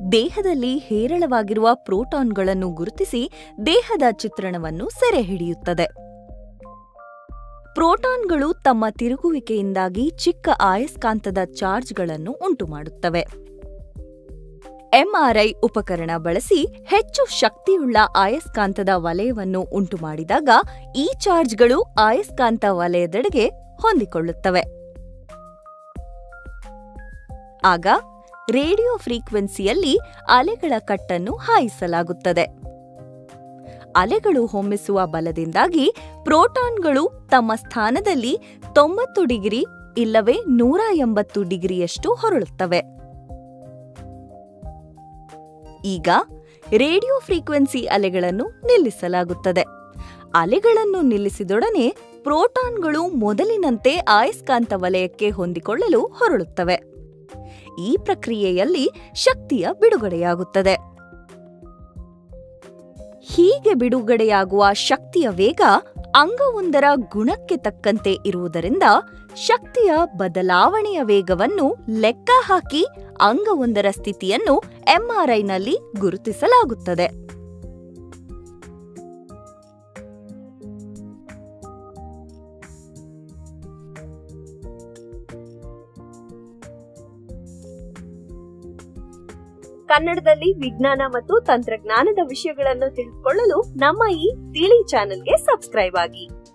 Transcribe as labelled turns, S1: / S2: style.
S1: ದೇಹದಲ್ಲಿ ಹೇರಳವಾಗಿರುವ ಪ್ರೋಟಾನ್ಗಳನ್ನು ಗುರುತಿಸಿ ದೇಹದ ಚಿತ್ರಣವನ್ನು ಸೆರೆ ಹಿಡಿಯುತ್ತದೆ ಪ್ರೋಟಾನ್ಗಳು ತಮ್ಮ ತಿರುಗುವಿಕೆಯಿಂದಾಗಿ ಚಿಕ್ಕ ಆಯಸ್ಕಾಂತದ ಚಾರ್ಜ್ಗಳನ್ನು ಉಂಟುಮಾಡುತ್ತವೆ ಎಂಆರ್ಐ ಉಪಕರಣ ಬಳಸಿ ಹೆಚ್ಚು ಶಕ್ತಿಯುಳ್ಳ ಆಯಸ್ಕಾಂತದ ವಲಯವನ್ನು ಉಂಟುಮಾಡಿದಾಗ ಈ ಚಾರ್ಜ್ಗಳು ಆಯಸ್ಕಾಂತ ವಲಯದೆಡೆಗೆ ಹೊಂದಿಕೊಳ್ಳುತ್ತವೆ ಆಗ ರೇಡಿಯೋ ಫ್ರೀಕ್ವೆನ್ಸಿಯಲ್ಲಿ ಅಲೆಗಳ ಕಟ್ಟನ್ನು ಹಾಯಿಸಲಾಗುತ್ತದೆ ಅಲೆಗಳು ಹೊಮ್ಮಿಸುವ ಬಲದಿಂದಾಗಿ ಪ್ರೋಟಾನ್ಗಳು ತಮ್ಮ ಸ್ಥಾನದಲ್ಲಿ ತೊಂಬತ್ತು ಡಿಗ್ರಿ ಇಲ್ಲವೇ ನೂರ ಎಂಬತ್ತು ಡಿಗ್ರಿಯಷ್ಟು ಹೊರಳುತ್ತವೆ ಈಗ ರೇಡಿಯೋ ಫ್ರೀಕ್ವೆನ್ಸಿ ಅಲೆಗಳನ್ನು ನಿಲ್ಲಿಸಲಾಗುತ್ತದೆ ಅಲೆಗಳನ್ನು ನಿಲ್ಲಿಸಿದೊಡನೆ ಪ್ರೋಟಾನ್ಗಳು ಮೊದಲಿನಂತೆ ಆಯಸ್ಕಾಂತ ವಲಯಕ್ಕೆ ಹೊಂದಿಕೊಳ್ಳಲು ಹೊರಳುತ್ತವೆ ಈ ಪ್ರಕ್ರಿಯೆಯಲ್ಲಿ ಶಕ್ತಿಯ ಬಿಡುಗಡೆಯಾಗುತ್ತದೆ ಹೀಗೆ ಬಿಡುಗಡೆಯಾಗುವ ಶಕ್ತಿಯ ವೇಗ ಅಂಗವೊಂದರ ಗುಣಕ್ಕೆ ತಕ್ಕಂತೆ ಇರುವುದರಿಂದ ಶಕ್ತಿಯ ಬದಲಾವಣೆಯ ವೇಗವನ್ನು ಲೆಕ್ಕ ಹಾಕಿ ಅಂಗವೊಂದರ ಸ್ಥಿತಿಯನ್ನು ಎಂಆರ್ಐನಲ್ಲಿ ಗುರುತಿಸಲಾಗುತ್ತದೆ
S2: ಕನ್ನಡದಲ್ಲಿ ವಿಜ್ಞಾನ ಮತ್ತು ತಂತ್ರಜ್ಞಾನದ ವಿಷಯಗಳನ್ನು ತಿಳಿದುಕೊಳ್ಳಲು ನಮ್ಮ ಈ ತಿಳಿ ಚಾನೆಲ್ಗೆ ಸಬ್ಸ್ಕ್ರೈಬ್ ಆಗಿ